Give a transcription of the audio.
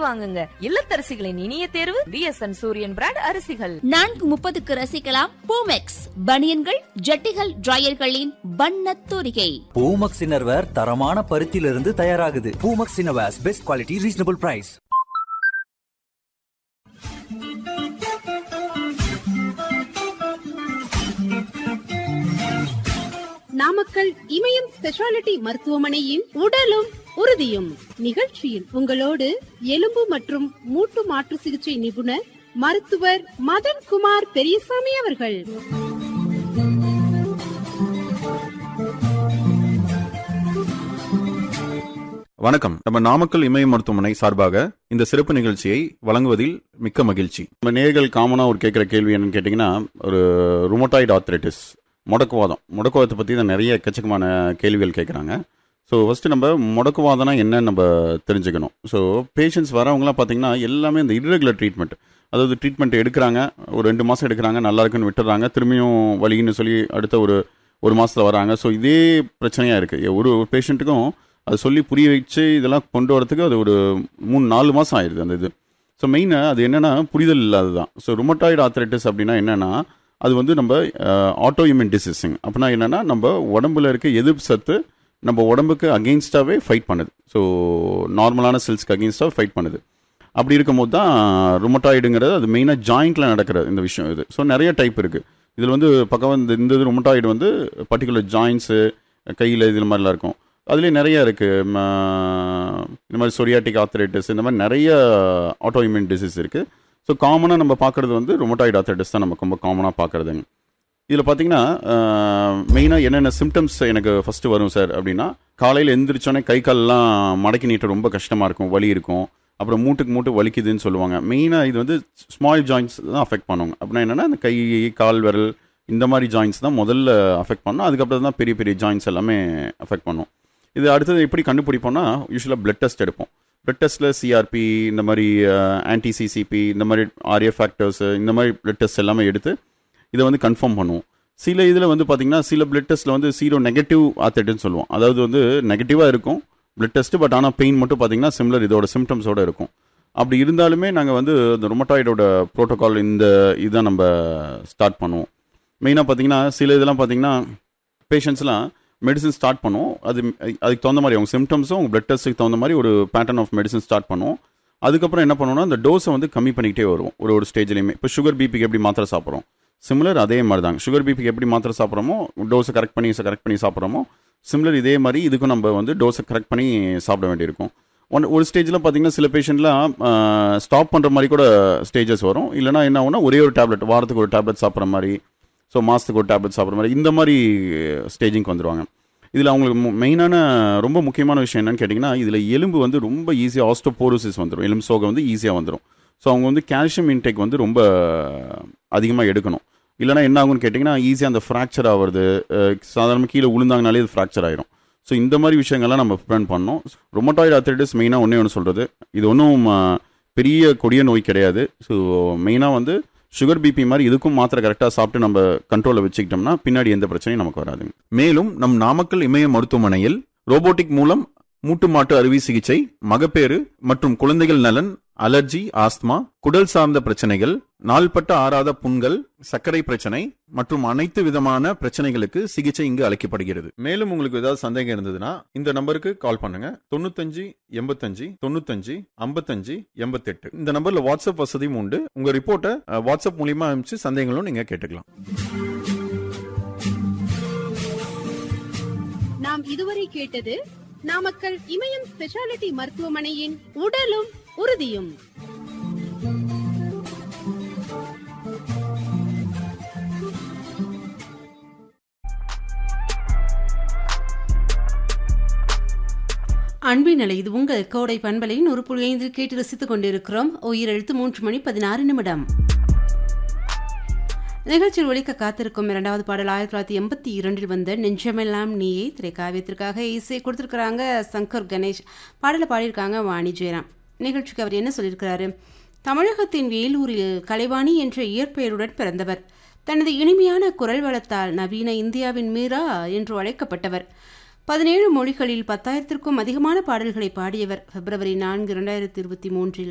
வாங்குங்க இல்லத்தரசிகளின் இனிய தேர்வு பிஎஸ்என் சூரியன் பிராண்ட் அரிசிகள் நான்கு முப்பதுக்கு ரசிக்கலாம் பூமெக்ஸ் பனியன்கள் ஜட்டிகள் டிரையர்களின் வண்ணத் தூரிகை பூமக்ஸ் இன்னர்வேர் தரமான பருத்தியிலிருந்து தயாராகுது Poomex innerwears best quality reasonable price Namakkal Imayam speciality மருத்துவமனையின் உடலும் உறுதியும் நிகழ்ச்சியில் உங்களோடு எலும்பு மற்றும் மூட்டு மாற்று சிகிச்சை நிபுணர் மருத்துவர் மதன் குமார் பெரியசாமி அவர்கள் வணக்கம் நம்ம நாமக்கல் இமய மருத்துவமனை சார்பாக இந்த சிறப்பு நிகழ்ச்சியை வழங்குவதில் மிக்க மகிழ்ச்சி நம்ம நேர்கள் காமனா ஒரு கேட்குற கேள்வி என்னன்னு கேட்டிங்கன்னா ஒரு ருமோட்டாய்டு ஆர்த்ரைட்டிஸ் முடக்குவாதம் முடக்குவாதத்தை பற்றி தான் நிறைய எக்கச்சக்கமான கேள்விகள் கேட்குறாங்க ஸோ ஃபஸ்ட்டு நம்ம முடக்குவாதம்னா என்னன்னு நம்ம தெரிஞ்சுக்கணும் ஸோ பேஷண்ட்ஸ் வரவங்களாம் பார்த்தீங்கன்னா எல்லாமே இந்த irregular ட்ரீட்மெண்ட் அதாவது ட்ரீட்மெண்ட் எடுக்கிறாங்க ஒரு ரெண்டு மாதம் எடுக்கிறாங்க நல்லா இருக்குன்னு விட்டுறாங்க திரும்பியும் வலின்னு சொல்லி அடுத்த ஒரு ஒரு மாதத்தில் வராங்க ஸோ இதே பிரச்சனையாக இருக்குது ஒரு ஒரு பேஷண்ட்டுக்கும் அது சொல்லி புரிய வச்சு இதெல்லாம் கொண்டு வரதுக்கு அது ஒரு மூணு நாலு மாதம் ஆயிடுது அந்த இது ஸோ மெயினாக அது என்னென்னா புரிதல் இல்லாதது தான் ஸோ ருமட்டாய்டு ஆர்த்ரைட்டிஸ் அப்படின்னா என்னென்னா அது வந்து நம்ம ஆட்டோ இம்யூன் டிசீஸிங் அப்படின்னா என்னென்னா நம்ம உடம்புல இருக்க எதிர்ப்பு சத்து நம்ம உடம்புக்கு அகெயின்ஸ்டாகவே ஃபைட் பண்ணுது ஸோ நார்மலான செல்ஸ்க்கு அகெயின்ஸ்டாக ஃபைட் பண்ணுது அப்படி இருக்கும்போது தான் ருமட்டாய்டுங்கிறது அது மெயினாக ஜாயிண்ட்டில் நடக்கிற இந்த விஷயம் இது ஸோ நிறைய டைப் இருக்குது இதில் வந்து பக்கம் இந்த இந்த இது ருமட்டாய்டு வந்து பர்டிகுலர் ஜாயின்ஸு கையில் இதில் மாதிரிலாம் இருக்கும் அதுலேயே நிறைய இருக்குது இந்த மாதிரி சொரியாட்டிக் ஆர்த்தரைட்டிஸ் இந்த மாதிரி நிறைய ஆட்டோ இம்யூன் டிசீஸ் இருக்குது ஸோ காமனாக நம்ம பார்க்குறது வந்து ருமட்டாய்டு ஆர்த்தரைட்டிஸ் தான் நம்ம ரொம்ப காமனாக பார்க்குறதுங்க இதில் பார்த்தீங்கன்னா மெயினாக என்னென்ன சிம்டம்ஸ் எனக்கு ஃபஸ்ட்டு வரும் சார் அப்படின்னா காலையில் எந்திரிச்சோன்னே கை கால்லாம் மடக்கி நீட்ட ரொம்ப கஷ்டமாக இருக்கும் வலி இருக்கும் அப்புறம் மூட்டுக்கு மூட்டு வலிக்குதுன்னு சொல்லுவாங்க மெயினாக இது வந்து ஸ்மால் ஜாயின்ஸ் தான் அஃபெக்ட் பண்ணுவாங்க அப்படின்னா என்னென்னா அந்த கை கால் விரல் இந்த மாதிரி ஜாயின்ஸ் தான் முதல்ல அஃபெக்ட் பண்ணும் அதுக்கப்புறம் தான் பெரிய பெரிய ஜாயின்ஸ் எல்லாமே அஃபெக்ட் பண்ணும் இது அடுத்தது எப்படி கண்டுபிடிப்போம்னா யூஸ்வலாக பிளட் டெஸ்ட் எடுப்போம் பிளட் டெஸ்ட்டில் சிஆர்பி இந்த மாதிரி ஆன்டி சிசிபி இந்த மாதிரி ஆர்ஏ ஃபேக்டர்ஸ் இந்த மாதிரி பிளட் டெஸ்ட் எல்லாமே எடுத்து இதை வந்து கன்ஃபார்ம் பண்ணுவோம் சில இதில் வந்து பார்த்தீங்கன்னா சில பிளட் டெஸ்ட்டில் வந்து சீரோ நெகட்டிவ் ஆத்தட்னு சொல்லுவோம் அதாவது வந்து நெகட்டிவாக இருக்கும் பிளட் டெஸ்ட் பட் ஆனால் பெயின் மட்டும் பார்த்தீங்கன்னா சிம்லர் இதோட சிம்டம்ஸோட இருக்கும் அப்படி இருந்தாலுமே நாங்கள் வந்து இந்த ரொமட்டாய்டோட ப்ரோட்டோகால் இந்த இதுதான் நம்ம ஸ்டார்ட் பண்ணுவோம் மெயினாக பார்த்தீங்கன்னா சில இதெல்லாம் பார்த்தீங்கன்னா பேஷண்ட்ஸ்லாம் மெடிசன் ஸ்டார்ட் பண்ணுவோம் அது அதுக்கு தகுந்த மாதிரி அவங்க சிம்டம்ஸும் உங்கள் பிளட் டெஸ்ட்டுக்கு தகுந்த மாதிரி ஒரு பேட்டர்ன் ஆஃப் மெடிசன் ஸ்டார்ட் பண்ணுவோம் அதுக்கப்புறம் என்ன பண்ணுவோம்னா அந்த டோஸை வந்து கம்மி பண்ணிக்கிட்டே வருவோம் ஒரு ஒரு ஸ்டேஜ்லையுமே இப்போ சுகர் பிபிக்கு எப்படி மாத்திரை சாப்பிட்றோம் சிமிலர் அதே மாதிரி தாங்க சுகர் பிபிக்கு எப்படி மாத்திரை சாப்பிட்றோமோ டோஸை கரெக்ட் பண்ணி கரெக்ட் பண்ணி சாப்பிட்றோமோ சிமிலர் இதே மாதிரி இதுக்கும் நம்ம வந்து டோஸை கரெக்ட் பண்ணி சாப்பிட வேண்டியிருக்கும் ஒன் ஒரு ஸ்டேஜில் பார்த்தீங்கன்னா சில பேஷண்ட்லாம் ஸ்டாப் பண்ணுற மாதிரி கூட ஸ்டேஜஸ் வரும் இல்லைனா என்ன ஆகும்னா ஒரே ஒரு டேப்லெட் வாரத்துக்கு ஒரு டேப்லெட் சாப்பிட்ற மாதிரி ஸோ மாதத்துக்கு ஒரு டேப்லெட் சாப்பிட்ற மாதிரி இந்த மாதிரி ஸ்டேஜிங்க்கு வந்துடுவாங்க இதில் அவங்களுக்கு மெயினான ரொம்ப முக்கியமான விஷயம் என்னன்னு கேட்டிங்கன்னா இதில் எலும்பு வந்து ரொம்ப ஈஸியாக ஆஸ்டோபோரோசிஸ் வந்துடும் எலும்பு சோகை வந்து ஈஸியாக வந்துடும் ஸோ அவங்க வந்து கால்சியம் இன்டேக் வந்து ரொம்ப அதிகமாக எடுக்கணும் இல்லைனா என்ன ஆகும்னு கேட்டிங்கன்னா ஈஸியாக அந்த ஃப்ராக்சர் ஆகிறது சாதாரணமாக கீழே விழுந்தாங்கனாலே இது ஃப்ராக்சர் ஆயிரும் ஸோ இந்த மாதிரி விஷயங்கள்லாம் நம்ம ப்ரிவென்ட் பண்ணோம் ரொமட்டாய்டு ஆர்த்தரைட்டிஸ் மெயினாக ஒன்றே ஒன்று சொல்கிறது இது ஒன்றும் பெரிய கொடிய நோய் கிடையாது ஸோ மெயினாக வந்து சுகர் பிபி மாதிரி இதுக்கும் மாத்திரை கரெக்டாக சாப்பிட்டு நம்ம கண்ட்ரோலில் வச்சுக்கிட்டோம்னா பின்னாடி எந்த பிரச்சனையும் நமக்கு வராதுங்க மேலும் நம் நாமக்கல் இமய மருத்துவமனையில் ரோபோட்டிக் மூலம் மூட்டு மாட்டு அறுவை சிகிச்சை மகப்பேறு மற்றும் குழந்தைகள் நலன் அலர்ஜி ஆஸ்துமா குடல் சார்ந்த பிரச்சனைகள் நாள்பட்ட ஆறாத புண்கள் சர்க்கரை பிரச்சனை மற்றும் அனைத்து விதமான பிரச்சனைகளுக்கு சிகிச்சை இங்கு அளிக்கப்படுகிறது மேலும் உங்களுக்கு ஏதாவது சந்தேகம் இருந்ததுன்னா இந்த நம்பருக்கு கால் பண்ணுங்க தொண்ணூத்தஞ்சு எண்பத்தஞ்சு தொண்ணூத்தஞ்சு ஐம்பத்தஞ்சு எண்பத்தெட்டு இந்த நம்பர்ல வாட்ஸ்அப் வசதியும் உண்டு உங்க ரிப்போர்ட்டை அஹ், வாட்ஸ்அப் மூலியமா அனுப்பிச்சு சந்தேகங்களும் நீங்க கேட்டுக்கலாம் நாம் இதுவரை கேட்டது நாமக்கல் இமயம் ஸ்பெஷாலிட்டி மருத்துவமனையின் உடலும் உறுதியும் அன்பின் நிலை இது உங்கள் கோடை பண்பலையின் ஒரு புள்ளி ஐந்தில் கேட்டு ரசித்துக் கொண்டிருக்கிறோம் உயிரெழுத்து மூன்று மணி பதினாறு நிமிடம் நிகழ்ச்சியில் ஒழிக்க காத்திருக்கும் இரண்டாவது பாடல் ஆயிரத்தி தொள்ளாயிரத்தி எண்பத்தி இரண்டில் வந்த நெஞ்சமெல்லாம் நீயே திரைக்காவியத்திற்காக இசை கொடுத்திருக்கிறாங்க சங்கர் கணேஷ் பாடலை பாடியிருக்காங்க வாணி ஜெயராம் நிகழ்ச்சிக்கு அவர் என்ன சொல்லியிருக்கிறாரு தமிழகத்தின் வேலூரில் கலைவாணி என்ற இயற்பெயருடன் பிறந்தவர் தனது இனிமையான குரல் வளத்தால் நவீன இந்தியாவின் மீரா என்று அழைக்கப்பட்டவர் பதினேழு மொழிகளில் பத்தாயிரத்திற்கும் அதிகமான பாடல்களை பாடியவர் பிப்ரவரி நான்கு இரண்டாயிரத்தி இருபத்தி மூன்றில்